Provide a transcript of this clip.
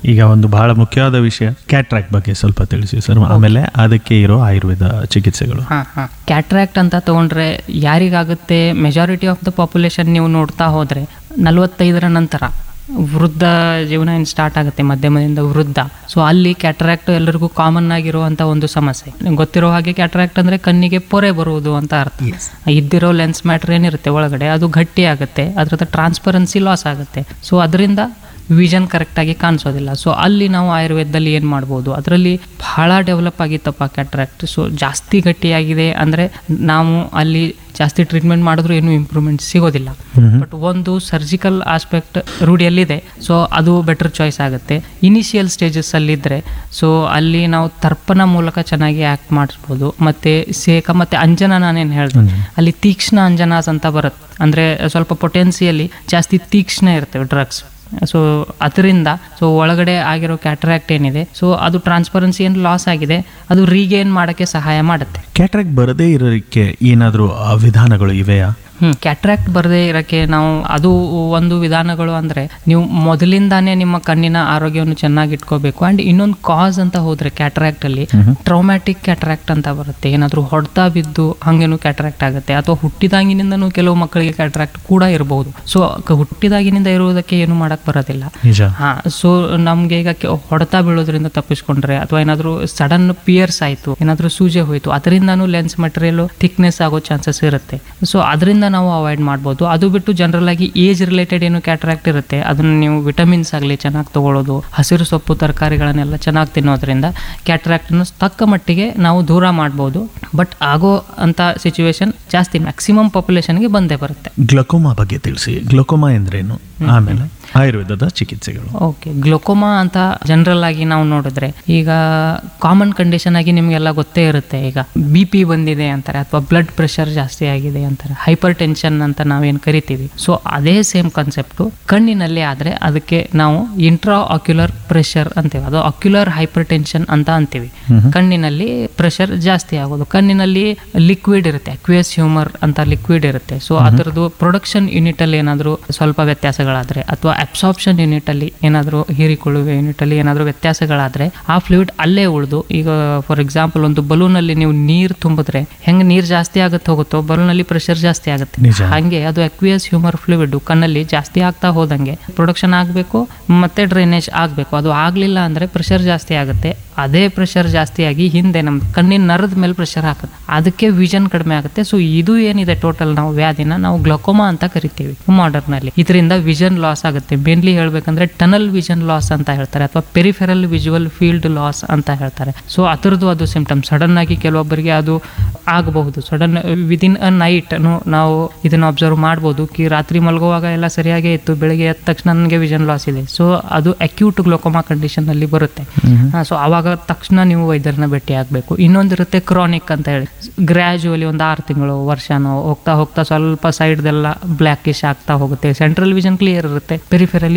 ಈಗ ಒಂದು ಬಹಳ ಮುಖ್ಯವಾದ ವಿಷಯ ಕ್ಯಾಟ್ರಾಕ್ಟ್ ಬಗ್ಗೆ ಸ್ವಲ್ಪ ತಿಳಿಸಿ ಸರ್ ಆಮೇಲೆ ಅದಕ್ಕೆ ಇರೋ ಆಯುರ್ವೇದ ಚಿಕಿತ್ಸೆಗಳು ಹಾಂ ಹಾಂ ಕ್ಯಾಟ್ರಾಕ್ಟ್ ಅಂತ ತೊಗೊಂಡ್ರೆ ಯಾರಿಗಾಗುತ್ತೆ ಮೆಜಾರಿಟಿ ಆಫ್ ದ ಪಾಪ್ಯುಲೇಷನ್ ನೀವು ನೋಡ್ತಾ ಹೋದರೆ ನಲವತ್ತೈದರ ನಂತರ ವೃದ್ಧ ಜೀವನ ಏನು ಸ್ಟಾರ್ಟ್ ಆಗುತ್ತೆ ಮಧ್ಯಮದಿಂದ ವೃದ್ಧ ಸೊ ಅಲ್ಲಿ ಕ್ಯಾಟ್ರಾಕ್ಟ್ ಎಲ್ಲರಿಗೂ ಕಾಮನ್ ಆಗಿರುವಂಥ ಒಂದು ಸಮಸ್ಯೆ ನಿಮ್ಗೆ ಗೊತ್ತಿರೋ ಹಾಗೆ ಕ್ಯಾಟ್ರಾಕ್ಟ್ ಅಂದರೆ ಕಣ್ಣಿಗೆ ಪೊರೆ ಬರುವುದು ಅಂತ ಅರ್ಥ ಇದ್ದಿರೋ ಲೆನ್ಸ್ ಮ್ಯಾಟ್ರ್ ಏನಿರುತ್ತೆ ಒಳಗಡೆ ಅದು ಗಟ್ಟಿ ಆಗುತ್ತೆ ಅದ್ರದ್ದು ಟ್ರಾನ್ಸ್ಪರೆನ್ಸಿ ಲಾಸ್ ಆಗುತ್ತೆ ಸೊ ಅದರಿಂದ ವಿಷನ್ ಕರೆಕ್ಟಾಗಿ ಕಾಣಿಸೋದಿಲ್ಲ ಸೊ ಅಲ್ಲಿ ನಾವು ಆಯುರ್ವೇದದಲ್ಲಿ ಏನು ಮಾಡ್ಬೋದು ಅದರಲ್ಲಿ ಬಹಳ ಡೆವಲಪ್ ಆಗಿತ್ತಪ್ಪ ಕ್ಯಾಟ್ರಾಕ್ಟ್ ಸೊ ಜಾಸ್ತಿ ಗಟ್ಟಿಯಾಗಿದೆ ಅಂದರೆ ನಾವು ಅಲ್ಲಿ ಜಾಸ್ತಿ ಟ್ರೀಟ್ಮೆಂಟ್ ಮಾಡಿದ್ರು ಏನೂ ಇಂಪ್ರೂವ್ಮೆಂಟ್ ಸಿಗೋದಿಲ್ಲ ಬಟ್ ಒಂದು ಸರ್ಜಿಕಲ್ ಆಸ್ಪೆಕ್ಟ್ ರೂಢಿಯಲ್ಲಿದೆ ಸೊ ಅದು ಬೆಟರ್ ಚಾಯ್ಸ್ ಆಗುತ್ತೆ ಇನಿಷಿಯಲ್ ಸ್ಟೇಜಸ್ ಅಲ್ಲಿದ್ದರೆ ಸೊ ಅಲ್ಲಿ ನಾವು ತರ್ಪಣ ಮೂಲಕ ಚೆನ್ನಾಗಿ ಆ್ಯಕ್ಟ್ ಮಾಡಿಸ್ಬೋದು ಮತ್ತು ಸೇಕ ಮತ್ತು ಅಂಜನ ನಾನೇನು ಹೇಳಿದೆ ಅಲ್ಲಿ ತೀಕ್ಷ್ಣ ಅಂಜನಾಸ್ ಅಂತ ಬರುತ್ತೆ ಅಂದರೆ ಸ್ವಲ್ಪ ಪೊಟೆನ್ಸಿಯಲ್ಲಿ ಜಾಸ್ತಿ ತೀಕ್ಷ್ಣ ಇರ್ತವೆ ಡ್ರಗ್ಸ್ ಸೊ ಅದರಿಂದ ಸೊ ಒಳಗಡೆ ಆಗಿರೋ ಕ್ಯಾಟ್ರಾಕ್ಟ್ ಏನಿದೆ ಸೊ ಅದು ಟ್ರಾನ್ಸ್ಪರೆನ್ಸಿ ಏನು ಲಾಸ್ ಆಗಿದೆ ಅದು ರೀಗೇನ್ ಮಾಡೋಕ್ಕೆ ಸಹಾಯ ಮಾಡುತ್ತೆ ಕ್ಯಾಟ್ರಾಕ್ಟ್ ಬರದೇ ಇರೋಕ್ಕೆ ಏನಾದರೂ ವಿಧಾನಗಳು ಇವೆಯಾ ಹ್ಞೂ ಕ್ಯಾಟ್ರಾಕ್ಟ್ ಬರದೇ ಇರೋಕ್ಕೆ ನಾವು ಅದು ಒಂದು ವಿಧಾನಗಳು ಅಂದರೆ ನೀವು ಮೊದಲಿಂದಾನೇ ನಿಮ್ಮ ಕಣ್ಣಿನ ಆರೋಗ್ಯವನ್ನು ಚೆನ್ನಾಗಿ ಇಟ್ಕೋಬೇಕು ಆ್ಯಂಡ್ ಇನ್ನೊಂದು ಕಾಸ್ ಅಂತ ಹೋದರೆ ಕ್ಯಾಟ್ರಾಕ್ಟಲ್ಲಿ ಟ್ರೌಮ್ಯಾಟಿಕ್ ಕ್ಯಾಟ್ರಾಕ್ಟ್ ಅಂತ ಬರುತ್ತೆ ಏನಾದರೂ ಹೊಡೆತ ಬಿದ್ದು ಹಾಗೇನು ಕ್ಯಾಟ್ರಾಕ್ಟ್ ಆಗುತ್ತೆ ಅಥವಾ ಹುಟ್ಟಿದಾಗಿನಿಂದನೂ ಕೆಲವು ಮಕ್ಕಳಿಗೆ ಕ್ಯಾಟ್ರಾಕ್ಟ್ ಕೂಡ ಇರಬಹುದು ಸೊ ಹುಟ್ಟಿದಾಗಿನಿಂದ ಇರುವುದಕ್ಕೆ ಏನು ಮಾಡಕ್ಕೆ ಬರೋದಿಲ್ಲ ನಿಜ ಹಾ ಸೊ ನಮ್ಗೆ ಈಗ ಕೆ- ಹೊಡೆತ ಬೀಳೋದ್ರಿಂದ ತಪ್ಪಿಸ್ಕೊಂಡ್ರೆ ಅಥವಾ ಏನಾದರೂ ಸಡನ್ ಪಿಯರ್ಸ್ ಆಯಿತು ಏನಾದರೂ ಸೂಜೆ ಹೋಯಿತು ಅದರಿಂದನೂ ಲೆನ್ಸ್ ಮಟೀರಿಯಲ್ ಥಿಕ್ನೆಸ್ ಆಗೋ ಚಾನ್ಸಸ್ ಇರುತ್ತೆ ಸೊ ಅದರಿಂದ ನಾವು ಅವಾಯ್ಡ್ ಮಾಡ್ಬೋದು ಅದು ಬಿಟ್ಟು ಜನರಲ್ ಆಗಿ ಏಜ್ ರಿಲೇಟೆಡ್ ಏನು ಕ್ಯಾಟ್ರಾಕ್ಟ್ ಇರುತ್ತೆ ಅದನ್ನು ನೀವು ವಿಟಮಿನ್ಸ್ ಆಗಲಿ ಚೆನ್ನಾಗಿ ತಗೊಳ್ಳೋದು ಹಸಿರು ಸೊಪ್ಪು ತರಕಾರಿಗಳನ್ನೆಲ್ಲ ಚೆನ್ನಾಗಿ ತಿನ್ನೋದ್ರಿಂದ ಕ್ಯಾಟ್ರಾಕ್ಟನ್ನು ತಕ್ಕ ಮಟ್ಟಿಗೆ ನಾವು ದೂರ ಮಾಡ್ಬೋದು ಬಟ್ ಆಗೋ ಅಂತ ಸಿಚುವೇಶನ್ ಜಾಸ್ತಿ ಮ್ಯಾಕ್ಸಿಮಮ್ ಪಾಪ್ಯುಲೇಷನ್ಗೆ ಬಂದೇ ಬರುತ್ತೆ ಗ್ಲಕೋಮಾ ಬಗ್ಗೆ ತಿಳಿಸಿ ಗ್ಲಕೋಮಾ ಎಂದ್ರೇನು ಆಮೇಲೆ ಆಯುರ್ವೇದದ ಚಿಕಿತ್ಸೆಗಳು ಓಕೆ ಗ್ಲೋಕೋಮಾ ಅಂತ ಜನರಲ್ ಆಗಿ ನಾವು ನೋಡಿದ್ರೆ ಈಗ ಕಾಮನ್ ಕಂಡೀಷನ್ ಆಗಿ ನಿಮಗೆಲ್ಲ ಗೊತ್ತೇ ಇರುತ್ತೆ ಈಗ ಬಿ ಪಿ ಬಂದಿದೆ ಅಂತಾರೆ ಅಥವಾ ಬ್ಲಡ್ ಪ್ರೆಷರ್ ಜಾಸ್ಟಿ ಆಗಿದೆ ಅಂತಾರೆ ಹೈಪರ್ ಟೆನ್ಷನ್ ಅಂತ ನಾವೇನು ಕರಿತೀವಿ ಸೊ ಅದೇ ಸೇಮ್ ಕಾನ್ಸೆಪ್ಟು ಕಣ್ಣಿನಲ್ಲಿ ಆದರೆ ಅದಕ್ಕೆ ನಾವು ಇಂಟ್ರಾ ಆಕ್ಯುಲರ್ ಪ್ರೆಷರ್ ಅಂತೀವಿ ಅದು ಆಕ್ಯುಲರ್ ಹೈಪರ್ ಟೆನ್ಷನ್ ಅಂತ ಅಂತೀವಿ ಕಣ್ಣಿನಲ್ಲಿ ಪ್ರೆಷರ್ ಜಾಸ್ತಿ ಆಗೋದು ಕಣ್ಣಿನಲ್ಲಿ ಲಿಕ್ವಿಡ್ ಇರುತ್ತೆ ಅಕ್ವಿಯಸ್ ಹ್ಯೂಮರ್ ಅಂತ ಲಿಕ್ವಿಡ್ ಇರುತ್ತೆ ಸೊ ಅದರದ್ದು ಪ್ರೊಡಕ್ಷನ್ ಯೂನಿಟ್ ಅಲ್ಲಿ ಏನಾದರೂ ಸ್ವಲ್ಪ ವ್ಯತ್ಯಾಸಗಳಾದ್ರೆ ಅಥವಾ ಅಬ್ಸಾರ್ಪ್ಷನ್ ಯೂನಿಟ್ ಅಲ್ಲಿ ಏನಾದರೂ ಹೀರಿಕೊಳ್ಳುವ ಯೂನಿಟ್ ಅಲ್ಲಿ ಏನಾದರೂ ವ್ಯತ್ಯಾಸಗಳಾದ್ರೆ ಆ ಫ್ಲೂಯಿಡ್ ಅಲ್ಲೇ ಉಳಿದು ಈಗ ಫಾರ್ ಎಕ್ಸಾಂಪಲ್ ಒಂದು ಬಲೂನ್ ಅಲ್ಲಿ ನೀವು ನೀರು ತುಂಬಿದ್ರೆ ಹೆಂಗೆ ನೀರು ಜಾಸ್ತಿ ಆಗುತ್ತೆ ಹೋಗುತ್ತೋ ಬಲೂನ್ ಅಲ್ಲಿ ಪ್ರೆಷರ್ ಜಾಸ್ತಿ ಆಗುತ್ತೆ ನಿಜ. ಹಂಗೆ ಅದು ಅಕ್ವಿಯಸ್ ಹ್ಯೂಮರ್ ಫ್ಲೂಯಿಡ್ ಕಣ್ಣಲ್ಲಿ ಜಾಸ್ತಿ ಆಗ್ತಾ ಹೋದಂಗೆ ಪ್ರೊಡಕ್ಷನ್ ಆಗಬೇಕು ಮತ್ತೆ ಡ್ರೈನೇಜ್ ಆಗಬೇಕು ಅದು ಆಗಲಿಲ್ಲ ಅಂದರೆ ಪ್ರೆಷರ್ ಜಾಸ್ತಿ ಆಗುತ್ತೆ ಅದೇ ಪ್ರೆಷರ್ ಜಾಸ್ತಿ ಆಗಿ ಹಿಂದೆ ನಮ್ಮ ಕಣ್ಣಿನ ನರದ ಮೇಲೆ ಪ್ರೆಷರ್ ಹಾಕುತ್ತೆ ಅದಕ್ಕೆ ವಿಷನ್ ಕಡಿಮೆ ಆಗುತ್ತೆ ಸೊ ಇದು ಏನಿದೆ ಟೋಟಲ್ ನಾವು ವ್ಯಾಧಿನ ನಾವು ಗ್ಲಕೋಮಾ ಅಂತ ಕರಿತೀವಿ ಮಾಡರ್ನ್ ಅಲ್ಲಿ ಇದರಿಂದ ವಿಷನ್ ಲಾಸ್ ಆಗುತ್ತೆ ಮೇನ್ಲಿ ಹೇಳ್ಬೇಕಂದ್ರೆ ಟನಲ್ ವಿಷನ್ ಲಾಸ್ ಅಂತ ಹೇಳ್ತಾರೆ ಅಥವಾ ಪೆರಿಫೆರಲ್ ವಿಜುವಲ್ ಫೀಲ್ಡ್ ಲಾಸ್ ಅಂತ ಹೇಳ್ತಾರೆ ಸೊ ಅದರದ್ದು ಅದು ಸಿಂಪ್ಟಮ್ ಸಡನ್ ಆಗಿ ಕೆಲವೊಬ್ಬರಿಗೆ ಅದು ಆಗಬಹುದು ಸಡನ್ ವಿದಿನ್ ಅ ನೈಟ್ ನಾವು ಇದನ್ನು ಅಬ್ಸರ್ವ್ ಮಾಡ್ಬೋದು ಕಿ ರಾತ್ರಿ ಮಲಗುವಾಗ ಎಲ್ಲ ಸರಿಯಾಗೇ ಇತ್ತು ಬೆಳಗ್ಗೆ ಎದ್ದ ತಕ್ಷಣ ನನಗೆ ವಿಷನ್ ಲಾಸ್ ಇದೆ ಸೊ ಅದು ಅಕ್ಯೂಟ್ ಗ್ಲೋಕೋಮಾ ಕಂಡೀಷನ್ ಅಲ್ಲಿ ಬರುತ್ತೆ ಸೊ ಅವಾಗ ತಕ್ಷಣ ನೀವು ವೈದ್ಯರನ್ನ ಭೇಟಿ ಆಗಬೇಕು ಇನ್ನೊಂದಿರುತ್ತೆ ಕ್ರಾನಿಕ್ ಅಂತ ಹೇಳಿ ಗ್ರ್ಯಾಜುವಲಿ ಒಂದು ಆರು ತಿಂಗಳು ವರ್ಷನೋ ಹೋಗ್ತಾ ಹೋಗ್ತಾ ಸ್ವಲ್ಪ ಸೈಡ್ದೆಲ್ಲ ಬ್ಲ್ಯಾಕಿಶ್ ಆಗ್ತಾ ಹೋಗುತ್ತೆ ಸೆಂಟ್ರಲ್ ವಿಷನ್ ಕ್ಲಿಯರ್ ಇರುತ್ತೆ ಪೆರಿಫೆರಲಿ